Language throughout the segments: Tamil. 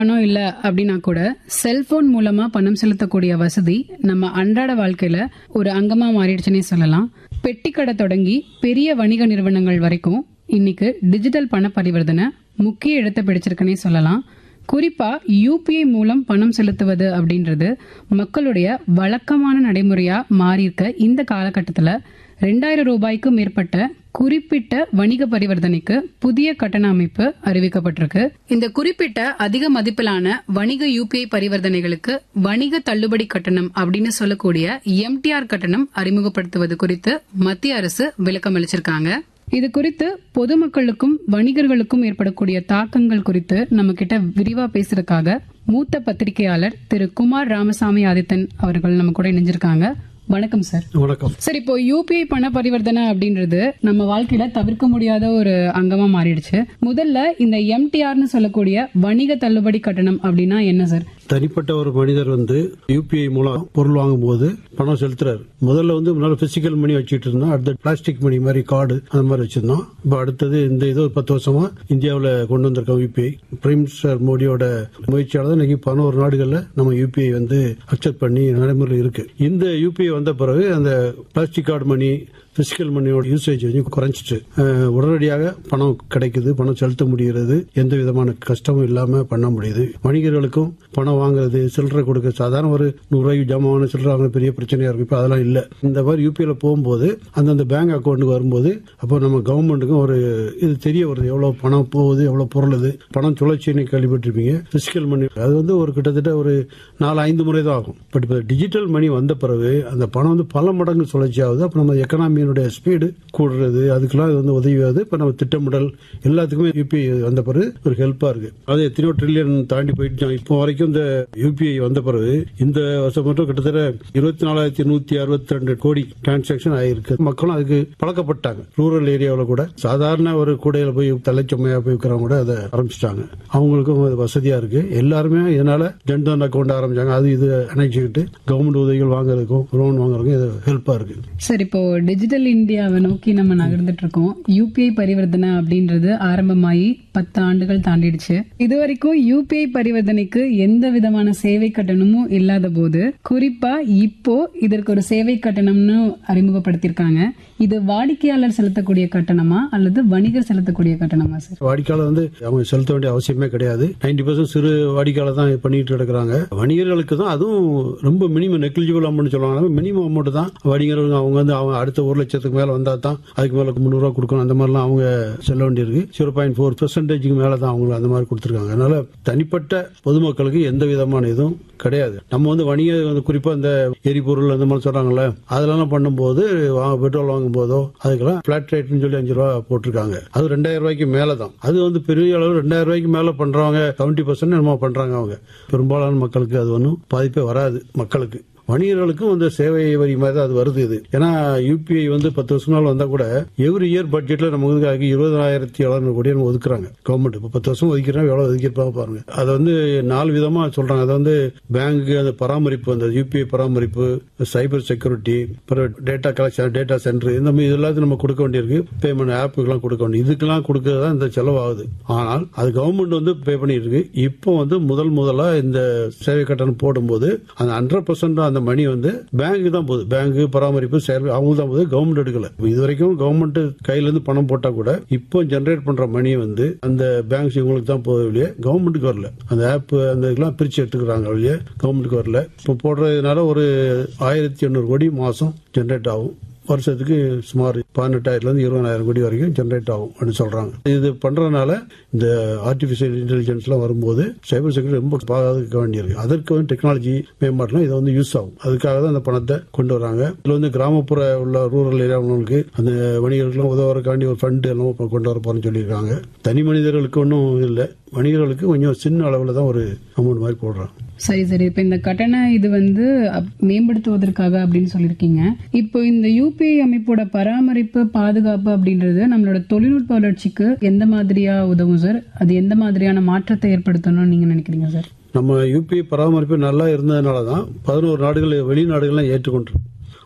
பணம் இல்ல அப்படின்னா கூட செல்போன் மூலமா பணம் செலுத்தக்கூடிய வசதி நம்ம அன்றாட வாழ்க்கையில ஒரு அங்கமா மாறிடுச்சுன்னே சொல்லலாம் பெட்டிக்கடை தொடங்கி பெரிய வணிக நிறுவனங்கள் வரைக்கும் இன்னைக்கு டிஜிட்டல் பண பரிவர்த்தனை முக்கிய இடத்தை பிடிச்சிருக்குன்னே சொல்லலாம் குறிப்பா யூபிஐ மூலம் பணம் செலுத்துவது அப்படின்றது மக்களுடைய வழக்கமான நடைமுறையா மாறியிருக்க இந்த காலகட்டத்துல ரெண்டாயிரம் ரூபாய்க்கும் மேற்பட்ட குறிப்பிட்ட வணிக பரிவர்த்தனைக்கு புதிய கட்டண அமைப்பு அறிவிக்கப்பட்டிருக்கு இந்த குறிப்பிட்ட அதிக மதிப்பிலான வணிக யூபிஐ பரிவர்த்தனைகளுக்கு வணிக தள்ளுபடி கட்டணம் அப்படின்னு சொல்லக்கூடிய எம்டிஆர் கட்டணம் அறிமுகப்படுத்துவது குறித்து மத்திய அரசு விளக்கம் அளிச்சிருக்காங்க இது குறித்து பொதுமக்களுக்கும் வணிகர்களுக்கும் ஏற்படக்கூடிய தாக்கங்கள் குறித்து நம்ம கிட்ட விரிவா பேசுறதுக்காக மூத்த பத்திரிகையாளர் திரு குமார் ராமசாமி ஆதித்தன் அவர்கள் நம்ம கூட இணைஞ்சிருக்காங்க வணக்கம் சார் வணக்கம் சார் இப்போ யூபிஐ பண பரிவர்த்தனை அப்படின்றது நம்ம வாழ்க்கையில தவிர்க்க முடியாத ஒரு அங்கமா மாறிடுச்சு முதல்ல இந்த எம்டிஆர்னு சொல்லக்கூடிய வணிக தள்ளுபடி கட்டணம் அப்படின்னா என்ன சார் தனிப்பட்ட ஒரு மனிதர் வந்து யூபிஐ மூலம் பொருள் வாங்கும் போது பணம் செலுத்துறாரு முதல்ல வந்து முன்னால பிசிக்கல் மணி வச்சுட்டு இருந்தோம் அடுத்த பிளாஸ்டிக் மணி மாதிரி கார்டு அந்த மாதிரி வச்சிருந்தோம் இப்போ அடுத்தது இந்த இது ஒரு பத்து வருஷமா இந்தியாவில் கொண்டு வந்திருக்கோம் யூபிஐ பிரைம் மினிஸ்டர் மோடியோட முயற்சியால தான் இன்னைக்கு பதினோரு நாடுகளில் நம்ம யூபிஐ வந்து அக்செப்ட் பண்ணி நடைமுறையில் இருக்கு இந்த யூபிஐ வந்த பிறகு அந்த பிளாஸ்டிக் கார்டு மணி பிசிக்கல் மணியோட யூசேஜ் வந்து குறைஞ்சிச்சு அஹ் உடனடியாக பணம் கிடைக்குது பணம் செலுத்த முடிகிறது எந்த விதமான கஷ்டமும் இல்லாம பண்ண முடியுது வணிகர்களுக்கும் பணம் வாங்குறது சில்லறை கொடுக்க சாதாரண ஒரு நூறு ரூபாய்க்கு ஜாமான் சில்லறை வாங்க பெரிய பிரச்சனையா இருக்கு இப்ப அதெல்லாம் இல்ல இந்த மாதிரி யூபிஐல போகும்போது அந்தந்த பேங்க் அக்கௌண்ட்டுக்கு வரும்போது அப்போ நம்ம கவர்மெண்ட்டுக்கும் ஒரு இது தெரிய வருது எவ்வளவு பணம் போகுது எவ்வளவு பொருள் இது பணம் சுழற்சின்னு கேள்விப்பட்டிருப்பீங்க பிசிக்கல் மணி அது வந்து ஒரு கிட்டத்தட்ட ஒரு நாலு ஐந்து முறை தான் ஆகும் பட் இப்போ டிஜிட்டல் மணி வந்த பிறகு அந்த பணம் வந்து பல மடங்கு சுழற்சி ஆகுது அப்போ நம்ம எக்கனாமியினுடைய ஸ்பீடு கூடுறது அதுக்கெல்லாம் இது வந்து உதவியாகுது இப்போ நம்ம திட்டமிடல் எல்லாத்துக்குமே யூபிஐ வந்த பிறகு ஒரு ஹெல்ப்பா இருக்கு அது எத்தனையோ ட்ரில்லியன் தாண்டி போயிட்டு இப்போ வரைக்கும் இந்த யூபிஐ வந்த பிறகு இந்த வருஷம் மட்டும் கிட்டத்தட்ட இருபத்தி நாலாயிரத்தி நூத்தி அறுபத்தி ரெண்டு கோடி டிரான்சாக்ஷன் ஆயிருக்கு மக்களும் அதுக்கு பழக்கப்பட்டாங்க ரூரல் ஏரியாவில் கூட சாதாரண ஒரு கூடையில போய் தலைச்சுமையா போய் விற்கிறவங்க கூட அதை ஆரம்பிச்சிட்டாங்க அவங்களுக்கும் அது வசதியா இருக்கு எல்லாருமே இதனால ஜன்தன் அக்கௌண்ட் ஆரம்பிச்சாங்க அது இது இணைச்சிக்கிட்டு கவர்மெண்ட் உதவிகள் வாங்குறதுக்கும் லோன் வாங்குறதுக்கும் இது ஹெல்ப்பா இருக்கு சார் இப்போ டிஜிட்டல் இந்தியாவை நோக்கி நம்ம நகர்ந்துட்டு இருக்கோம் யூபிஐ பரிவர்த்தனை அப்படின்றது ஆரம்பமாகி பத்து ஆண்டுகள் தாண்டிடுச்சு இது வரைக்கும் யூபிஐ பரிவர்த்தனைக்கு எந்த விதமான சேவை கட்டணமும் இல்லாத போது குறிப்பா இப்போ இதற்கு ஒரு சேவை கட்டணம்னு அறிமுகப்படுத்தியிருக்காங்க இது வாடிக்கையாளர் செலுத்தக்கூடிய கட்டணமா அல்லது வணிகர் செலுத்தக்கூடிய கட்டணமா சார் வாடிக்கையாளர் வந்து அவங்க செலுத்த வேண்டிய அவசியமே கிடையாது நைன்டி பர்சன்ட் சிறு வாடிக்கையாளர் தான் பண்ணிட்டு இருக்கிறாங்க வணிகர்களுக்கு தான் அதுவும் ரொம்ப மினிமம் நெக்லிஜிபிள் அமௌண்ட் சொல்லுவாங்க மினிமம் அமௌண்ட் தான் வணிகர்கள் அவங்க வந்து அவங்க அடுத்த ஒரு லட்சத்துக்கு மேல வந்தா தான் அதுக்கு மேல முந்நூறு ரூபா கொடுக்கணும் அந்த மாதிரிலாம் அவங்க செல்ல வேண்டியிருக்கு ஜீரோ பாயிண்ட் ஃபோர் பெர்சன்டேஜுக்கு மேல தான் அவங்க அந்த மாதிரி கொடுத்துருக்காங்க அதனால தனிப்பட்ட பொதுமக்களுக்கு எந்த விதமான இதுவும் கிடையாது நம்ம வந்து வணிக வந்து குறிப்பா இந்த எரிபொருள் அந்த மாதிரி சொல்றாங்கல்ல அதெல்லாம் பண்ணும்போது வா- பெட்ரோல் வாங்கும் போதோ அதுக்கெல்லாம் பிளாட் ரேட்னு சொல்லி அஞ்சு ரூபா போட்டிருக்காங்க அது ரெண்டாயிரம் ரூபாய்க்கு மேல தான் அது வந்து பெரிய அளவு ரெண்டாயிரம் ரூபாய்க்கு மேல பண்றவங்க செவன்டி பர்சன்ட் என்னமோ பண்றாங்க அவங்க பெரும்பாலான மக்களுக்கு அது ஒன்றும் பாதிப்பே வராது மக்களுக்கு வணிகர்களுக்கும் அந்த சேவை வரி மாதிரி தான் அது வருது இது ஏன்னா யூபிஐ வந்து பத்து வருஷம் நாள் வந்தா கூட எவ்ரி இயர் பட்ஜெட்ல நம்ம வந்து அதுக்கு இருபதாயிரத்தி எழுநூறு கோடி நம்ம ஒதுக்குறாங்க கவர்மெண்ட் இப்ப பத்து வருஷம் ஒதுக்கிறா எவ்வளவு ஒதுக்கிருப்பாங்க பாருங்க அதை வந்து நாலு விதமா சொல்றாங்க அதை வந்து பேங்க் அந்த பராமரிப்பு அந்த யூபிஐ பராமரிப்பு சைபர் செக்யூரிட்டி அப்புறம் டேட்டா கலெக்ஷன் டேட்டா சென்டர் இந்த மாதிரி இது எல்லாத்தையும் நம்ம கொடுக்க வேண்டியிருக்கு பேமெண்ட் ஆப்புக்கெல்லாம் கொடுக்க வேண்டியது இதுக்கெல்லாம் கொடுக்கறது தான் இந்த செலவாகுது ஆனால் அது கவர்மெண்ட் வந்து பே பண்ணிட்டு இருக்கு இப்போ வந்து முதல் முதலா இந்த சேவை கட்டணம் போடும்போது அந்த ஹண்ட்ரட் பர்சன்ட் அந்த மணி வந்து பேங்க் தான் போகுது பேங்க் பராமரிப்பு சேவை அவங்க தான் போகுது கவர்மெண்ட் எடுக்கல இது வரைக்கும் கவர்மெண்ட் கையில இருந்து பணம் போட்டா கூட இப்போ ஜெனரேட் பண்ற மணி வந்து அந்த பேங்க்ஸ் இவங்களுக்கு தான் போகுது இல்லையே கவர்மெண்ட்டுக்கு வரல அந்த ஆப் அந்த இதெல்லாம் பிரிச்சு எடுத்துக்கிறாங்க இல்லையே கவர்மெண்ட்டுக்கு வரல இப்போ போடுறதுனால ஒரு ஆயிரத்தி எண்ணூறு கோடி மாசம் ஜெனரேட் ஆகும் வருஷத்துக்கு சுமார் பதினெட்டாயிரத்துல இருந்து இருபதாயிரம் கோடி வரைக்கும் ஜெனரேட் ஆகும் அப்படின்னு சொல்றாங்க இது பண்றதுனால இந்த ஆர்டிபிஷியல் இன்டெலிஜென்ஸ் எல்லாம் வரும்போது சைபர் செக்யூரிட்டி ரொம்ப பாதுகாக்க வேண்டியிருக்கு அதற்கு வந்து டெக்னாலஜி மேம்பாட்டுலாம் இதை வந்து யூஸ் ஆகும் அதுக்காக தான் அந்த பணத்தை கொண்டு வராங்க இதுல வந்து கிராமப்புற உள்ள ரூரல் ஏரியா உள்ளவங்களுக்கு அந்த வணிகர்களுக்கு உதவுறதுக்காண்டி ஒரு ஃபண்ட் எல்லாம் இப்ப கொண்டு வர போறேன்னு சொல்லியிருக்காங்க தனி மனிதர்களுக்கு ஒன்றும் இல்லை வணிகர்களுக்கு கொஞ்சம் சின்ன அளவில் தான் ஒரு அமௌண்ட் மாதிரி போடுறாங்க சரி சரி இப்ப இந்த கட்டண இது வந்து அப்- மேம்படுத்துவதற்காக அப்படின்னு சொல்லியிருக்கீங்க இப்போ இந்த யூபிஐ அமைப்போட பராமரிப்பு பாதுகாப்பு அப்படின்றது நம்மளோட தொழில்நுட்ப வளர்ச்சிக்கு எந்த மாதிரியா உதவும் சார் அது எந்த மாதிரியான மாற்றத்தை ஏற்படுத்தணும்னு நீங்க நினைக்கிறீங்க சார் நம்ம யூபிஐ பராமரிப்பு நல்லா இருந்ததுனால தான் பதினோரு நாடுகள் வெளிநாடுகள்லாம் ஏற்றுக்கொண்டிருக்கு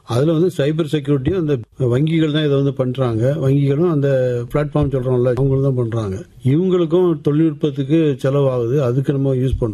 அதுல வந்து சைபர் செக்யூரிட்டியும் அந்த வங்கிகள் தான் இதை வந்து பண்றாங்க வங்கிகளும் அந்த பிளாட்ஃபார்ம் சொல்றோம்ல அவங்களும் தான் பண்றாங்க இவங்களுக்கும் தொழில்நுட்பத்துக்கு செலவாகுது அதுக்கு நம்ம யூஸ் பண்றோம்